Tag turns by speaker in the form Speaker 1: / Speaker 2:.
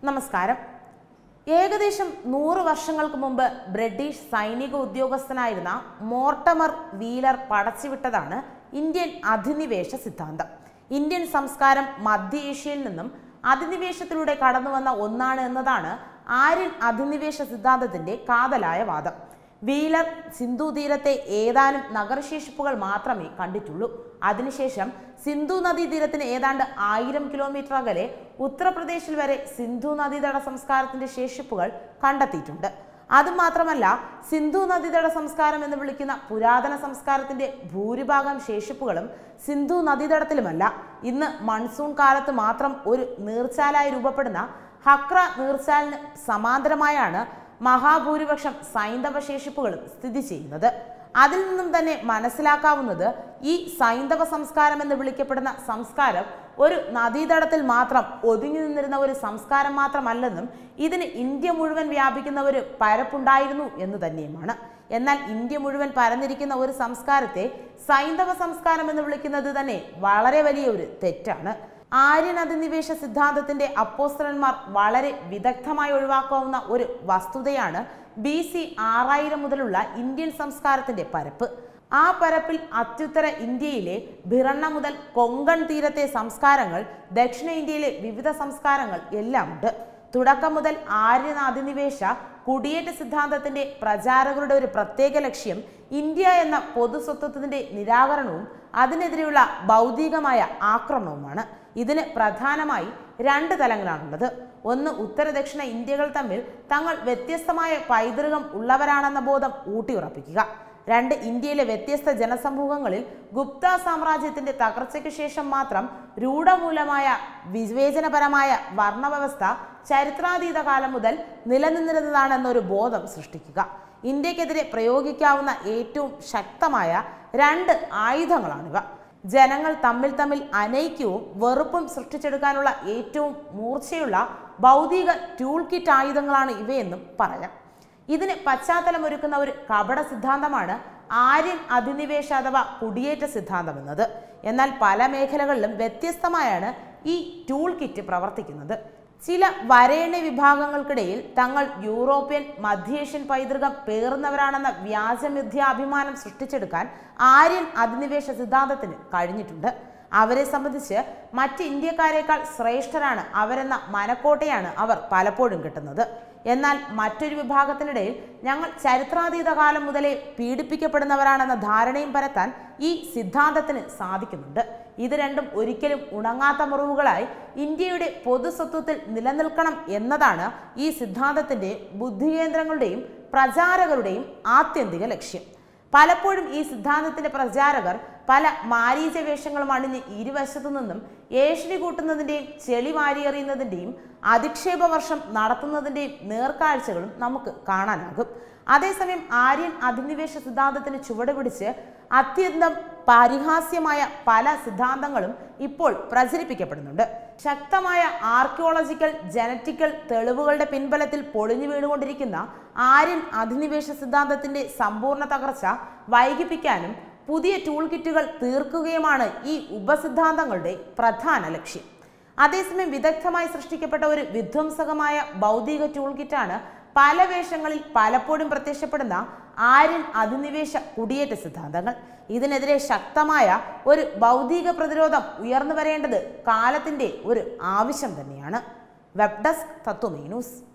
Speaker 1: നമസ്കാരം ഏകദേശം നൂറ് വർഷങ്ങൾക്ക് മുമ്പ് ബ്രിട്ടീഷ് സൈനിക ഉദ്യോഗസ്ഥനായിരുന്ന മോർട്ടമർ വീലർ പടച്ചുവിട്ടതാണ് ഇന്ത്യൻ അധിനിവേശ സിദ്ധാന്തം ഇന്ത്യൻ സംസ്കാരം മധ്യ ഏഷ്യയിൽ നിന്നും അധിനിവേശത്തിലൂടെ കടന്നുവന്ന ഒന്നാണ് എന്നതാണ് ആര്യൻ അധിനിവേശ സിദ്ധാന്തത്തിന്റെ കാതലായ വാദം വീലർ സിന്ധു തീരത്തെ ഏതാനും നഗരശേഷിപ്പുകൾ മാത്രമേ കണ്ടിട്ടുള്ളൂ അതിനുശേഷം സിന്ധു നദീതീരത്തിന് ഏതാണ്ട് ആയിരം കിലോമീറ്റർ അകലെ ഉത്തർപ്രദേശിൽ വരെ സിന്ധു നദീതട സംസ്കാരത്തിന്റെ ശേഷിപ്പുകൾ കണ്ടെത്തിയിട്ടുണ്ട് അതുമാത്രമല്ല സിന്ധു നദീതട സംസ്കാരം എന്ന് വിളിക്കുന്ന പുരാതന സംസ്കാരത്തിന്റെ ഭൂരിഭാഗം ശേഷിപ്പുകളും സിന്ധു നദീതടത്തിലുമല്ല ഇന്ന് മൺസൂൺ കാലത്ത് മാത്രം ഒരു നീർച്ചാലായി രൂപപ്പെടുന്ന ഹക്ര നീർച്ചാലിന് സമാന്തരമായാണ് മഹാഭൂരിപക്ഷം സൈന്ധവ ശേഷിപ്പുകളും സ്ഥിതി ചെയ്യുന്നത് അതിൽ നിന്നും തന്നെ മനസ്സിലാക്കാവുന്നത് ഈ സൈന്ധവ സംസ്കാരം എന്ന് വിളിക്കപ്പെടുന്ന സംസ്കാരം ഒരു നദീതടത്തിൽ മാത്രം ഒതുങ്ങി നിന്നിരുന്ന ഒരു സംസ്കാരം മാത്രമല്ലെന്നും ഇതിന് ഇന്ത്യ മുഴുവൻ വ്യാപിക്കുന്ന ഒരു പരപ്പുണ്ടായിരുന്നു എന്ന് തന്നെയുമാണ് എന്നാൽ ഇന്ത്യ മുഴുവൻ പരന്നിരിക്കുന്ന ഒരു സംസ്കാരത്തെ സൈന്ധവ സംസ്കാരം എന്ന് വിളിക്കുന്നത് തന്നെ വളരെ വലിയ ഒരു തെറ്റാണ് ആര്യൻ അധിനിവേശ സിദ്ധാന്തത്തിന്റെ അപ്പോസ്തലന്മാർ വളരെ വിദഗ്ധമായി ഒഴിവാക്കാവുന്ന ഒരു വസ്തുതയാണ് ബി സി ആറായിരം മുതലുള്ള ഇന്ത്യൻ സംസ്കാരത്തിന്റെ പരപ്പ് ആ പരപ്പിൽ അത്യുത്തര ഇന്ത്യയിലെ ഭിറണ്ണ മുതൽ കൊങ്കൺ തീരത്തെ സംസ്കാരങ്ങൾ ദക്ഷിണ ഇന്ത്യയിലെ വിവിധ സംസ്കാരങ്ങൾ എല്ലാം ഉണ്ട് തുടക്കം മുതൽ ആര്യൻ അധിനിവേശ കുടിയേറ്റ സിദ്ധാന്തത്തിന്റെ പ്രചാരകരുടെ ഒരു പ്രത്യേക ലക്ഷ്യം ഇന്ത്യ എന്ന പൊതുസ്വത്വത്തിന്റെ നിരാകരണവും അതിനെതിരെയുള്ള ഭൗതികമായ ആക്രമണവുമാണ് ഇതിന് പ്രധാനമായി രണ്ട് തലങ്ങളാണുള്ളത് ഒന്ന് ഉത്തര ദക്ഷിണ ഇന്ത്യകൾ തമ്മിൽ തങ്ങൾ വ്യത്യസ്തമായ പൈതൃകം ഉള്ളവരാണെന്ന ബോധം ഊട്ടിയുറപ്പിക്കുക രണ്ട് ഇന്ത്യയിലെ വ്യത്യസ്ത ജനസമൂഹങ്ങളിൽ ഗുപ്ത സാമ്രാജ്യത്തിന്റെ തകർച്ചയ്ക്ക് ശേഷം മാത്രം രൂഢമൂലമായ വിവേചനപരമായ വർണ്ണവ്യവസ്ഥ ചരിത്രാതീത കാലം മുതൽ നിലനിന്നിരുന്നതാണെന്നൊരു ബോധം സൃഷ്ടിക്കുക ഇന്ത്യക്കെതിരെ പ്രയോഗിക്കാവുന്ന ഏറ്റവും ശക്തമായ രണ്ട് ആയുധങ്ങളാണിവ ജനങ്ങൾ തമ്മിൽ തമ്മിൽ അനൈക്യവും വെറുപ്പും സൃഷ്ടിച്ചെടുക്കാനുള്ള ഏറ്റവും മൂർച്ചയുള്ള ഭൗതിക ടൂൾ കിറ്റ് ആയുധങ്ങളാണ് ഇവയെന്നും പറയാം ഇതിന് പശ്ചാത്തലമൊരുക്കുന്ന ഒരു കപട സിദ്ധാന്തമാണ് ആര്യൻ അധിനിവേശ അഥവാ കുടിയേറ്റ സിദ്ധാന്തം എന്നത് എന്നാൽ പല മേഖലകളിലും വ്യത്യസ്തമായാണ് ഈ ടൂൾ കിറ്റ് പ്രവർത്തിക്കുന്നത് ചില വരേണ്യ വിഭാഗങ്ങൾക്കിടയിൽ തങ്ങൾ യൂറോപ്യൻ മധ്യേഷ്യൻ പൈതൃകം പേറുന്നവരാണെന്ന വ്യാജമിഥ്യാഭിമാനം സൃഷ്ടിച്ചെടുക്കാൻ ആര്യൻ അധിനിവേശ സിദ്ധാന്തത്തിന് കഴിഞ്ഞിട്ടുണ്ട് അവരെ സംബന്ധിച്ച് മറ്റ് ഇന്ത്യക്കാരേക്കാൾ ശ്രേഷ്ഠരാണ് അവരെന്ന മനക്കോട്ടയാണ് അവർ പലപ്പോഴും കിട്ടുന്നത് എന്നാൽ മറ്റൊരു വിഭാഗത്തിനിടയിൽ ഞങ്ങൾ ചരിത്രാതീത കാലം മുതലേ പീഡിപ്പിക്കപ്പെടുന്നവരാണെന്ന ധാരണയും പരത്താൻ ഈ സിദ്ധാന്തത്തിന് സാധിക്കുന്നുണ്ട് ഇത് രണ്ടും ഒരിക്കലും ഉണങ്ങാത്ത മുറിവുകളായി ഇന്ത്യയുടെ പൊതുസ്വത്വത്തിൽ നിലനിൽക്കണം എന്നതാണ് ഈ സിദ്ധാന്തത്തിന്റെ ബുദ്ധികേന്ദ്രങ്ങളുടെയും പ്രചാരകരുടെയും ആത്യന്തിക ലക്ഷ്യം പലപ്പോഴും ഈ സിദ്ധാന്തത്തിന്റെ പ്രചാരകർ പല മാരീച വേഷങ്ങളും അണിഞ്ഞ് ഇരുവശത്തു നിന്നും ഏഷണി കൂട്ടുന്നതിൻ്റെയും ചെളി വാരിയെറിയുന്നതിൻ്റെയും അധിക്ഷേപ വർഷം നടത്തുന്നതിൻ്റെയും നേർക്കാഴ്ചകളും നമുക്ക് കാണാനാകും അതേസമയം ആര്യൻ അധിനിവേശ സിദ്ധാന്തത്തിന് ചുവട് പിടിച്ച് അത്യന്തം പരിഹാസ്യമായ പല സിദ്ധാന്തങ്ങളും ഇപ്പോൾ പ്രചരിപ്പിക്കപ്പെടുന്നുണ്ട് ശക്തമായ ആർക്കിയോളജിക്കൽ ജനറ്റിക്കൽ തെളിവുകളുടെ പിൻബലത്തിൽ പൊളിഞ്ഞു വീണുകൊണ്ടിരിക്കുന്ന ആര്യൻ അധിനിവേശ സിദ്ധാന്തത്തിന്റെ സമ്പൂർണ്ണ തകർച്ച വൈകിപ്പിക്കാനും പുതിയ ടൂൾ കിറ്റുകൾ തീർക്കുകയുമാണ് ഈ ഉപസിദ്ധാന്തങ്ങളുടെ പ്രധാന ലക്ഷ്യം അതേസമയം വിദഗ്ധമായി സൃഷ്ടിക്കപ്പെട്ട ഒരു വിധ്വംസകമായ ഭൗതിക ടൂൾ കിറ്റാണ് പല വേഷങ്ങളിൽ പലപ്പോഴും പ്രത്യക്ഷപ്പെടുന്ന ആര്യൻ അധിനിവേശ കുടിയേറ്റ സിദ്ധാന്തങ്ങൾ ഇതിനെതിരെ ശക്തമായ ഒരു ഭൗതിക പ്രതിരോധം ഉയർന്നു വരേണ്ടത് കാലത്തിന്റെ ഒരു ആവശ്യം തന്നെയാണ് വെബ് ഡെസ്ക് തത്വമേ ന്യൂസ്